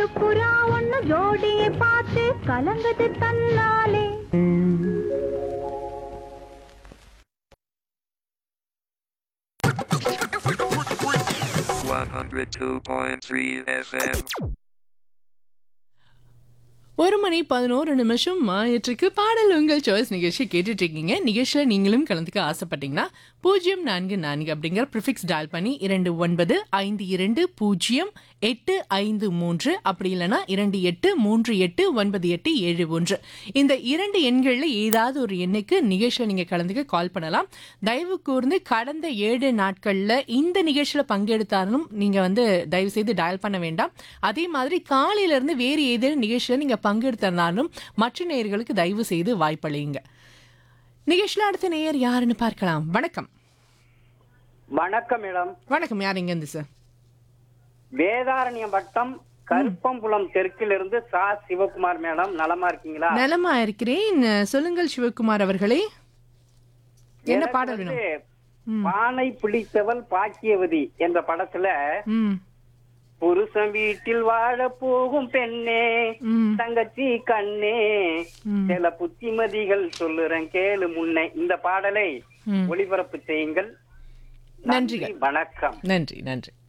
காட்டுப்புறா ஒண்ணு ஜோடியை பார்த்து கலங்குது தன்னாலே One hundred two point three FM. ஒரு மணி பதினோரு நிமிஷம் ஆயிற்றுக்கு பாடல் உங்கள் சாய்ஸ் நிகழ்ச்சி கேட்டுட்டு இருக்கீங்க நிகழ்ச்சியில் நீங்களும் கலந்துக்க ஆசைப்பட்டீங்கன்னா பூஜ்ஜியம் நான்கு நான்கு அப்படிங்கிற ப்ரிஃபிக்ஸ் டயல் பண்ணி இரண்டு ஒன்பது ஐந்து இரண்டு பூஜ்ஜியம் எட்டு ஐந்து மூன்று அப்படி இல்லைன்னா இரண்டு எட்டு மூன்று எட்டு ஒன்பது எட்டு ஏழு ஒன்று இந்த இரண்டு எண்களில் ஏதாவது ஒரு எண்ணுக்கு நிகழ்ச்சியில் நீங்கள் கலந்துக்க கால் பண்ணலாம் தயவு கூர்ந்து கடந்த ஏழு நாட்களில் இந்த நிகழ்ச்சியில் பங்கெடுத்தாலும் நீங்கள் வந்து தயவு செய்து டயல் பண்ண வேண்டாம் அதே மாதிரி காலையிலேருந்து வேறு ஏதேனும் நிகழ்ச்சியில் நீங்கள் பங்கெடுத்திருந்தாலும் மற்ற நேயர்களுக்கு தயவு செய்து வாய்ப்பளியுங்க நிகழ்ச்சியில் அடுத்த நேயர் யாருன்னு பார்க்கலாம் வணக்கம் வணக்கம் மேடம் வணக்கம் யார் இருந்து சார் வேதாரண்யம் வட்டம் கருப்பம்புலம் தெற்கிலிருந்து சா சிவகுமார் மேடம் நலமா இருக்கீங்களா நலமா இருக்கிறேன் சொல்லுங்கள் சிவகுமார் அவர்களே என்ன எனக்கு பாடல் வந்து வேணும் பானை பிடித்தவள் பாக்கியவதி என்ற படத்துல ம் புருஷன் வீட்டில் வாழ போகும் பெண்ணே ம் தங்கச்சி கண்ணே ம். சில புத்திமதிகள் சொல்லுறேன் கேளு முன்னே இந்த பாடலை ம். ஒளிபரப்பு செய்யுங்கள் நன்றிகள் வணக்கம் நன்றி நன்றி